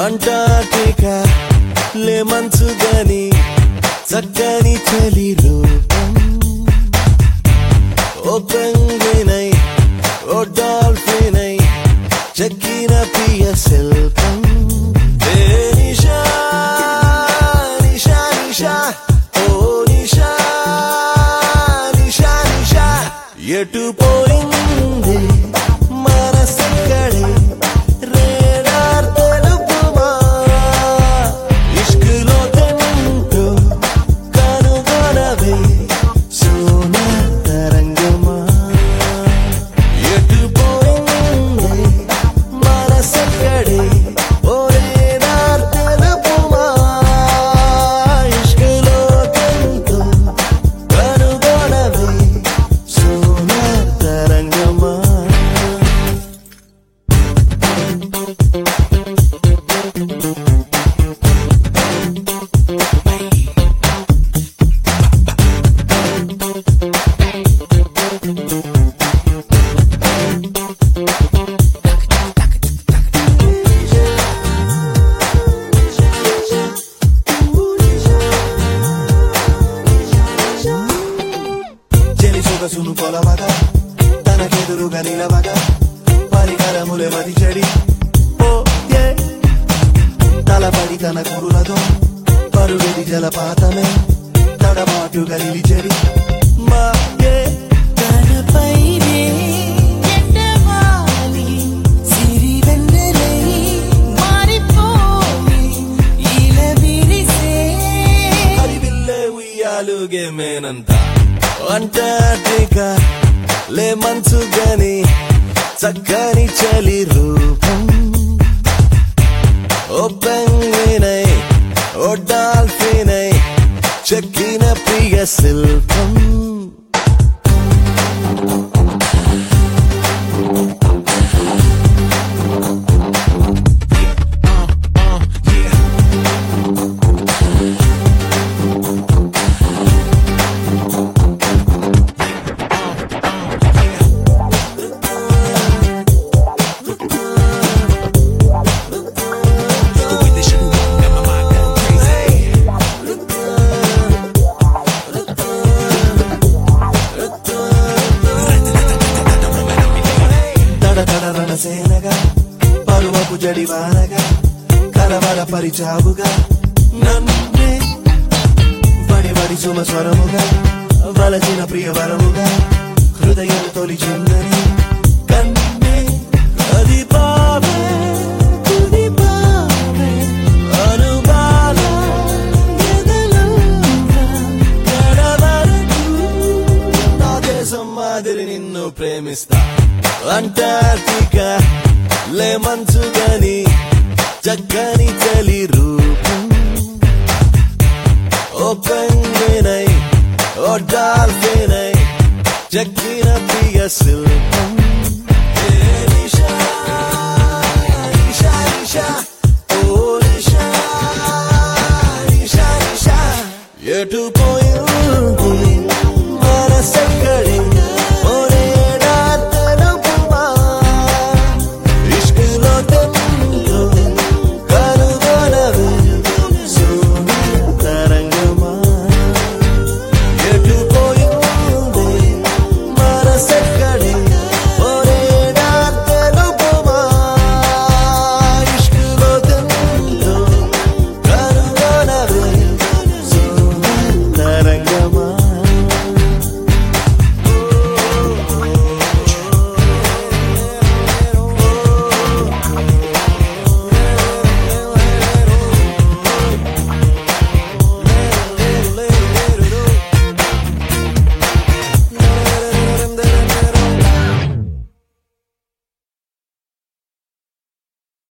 అంటాటిక లేమంచు గని చక్కని చలి రూపం ఓ పెంగ్వినై ఓ డాల్ఫినై చెక్కిన ప్రియ శిల్పం ఏ నిషా నిషా నిషా ఓ నిషా నిషా నిషా ఎటు పోయింది మనసెక్కడే రేడార్ తెలుపుమా ఇష్కులో తింటూ కనుగొనవే సోన తరంగమా ఎటు పోయింది మనసెక్కడే ఓ రేడార్ తెలుపుమా ఇష్కులో తింటూ కనుగొనవే సోన తరంగమా చెలి సొగసును కొలవగా తనకెదురుగా నిలవగా పరికరములే మది చెడి ఓ ఏ తలపడి తన కురులతో పరుగది జలపాతమే తడబాటుగా నిలిచెడి మా ఏ తనపైనే ఎండమాలి సిరివెన్నెలై మారిపోయి ఇలా విరిసే హరివిల్లే ఉయ్యాలుగే మేనంత అంటాటిక లే మంచు గని చక్కని చలి రూపం ఓ పెంగ్వినై ఓ డాల్ఫినై చెక్కిన ప్రియ శిల్పం The way that she move, got my mind going crazy. తడ తడ రణసేనగా పరువపు జడివానగా కలవర పరిచావుగా నన్నే బడి బడి సుమ స్వరముగా వలచిన ప్రియవరముగా హృదయం తొలిచిందని కన్నే అది పావే తుది పావే అనుబాల ఎదలంగా గడవరకు నా దేశం మాదిరి నిన్ను ప్రేమిస్తా అంటార్టిక లే మంచు గని చక్కని చలి రూపం ఓ పెంగ్వినై ఓ డాల్ఫినై చెక్కిన ప్రియ శిల్పం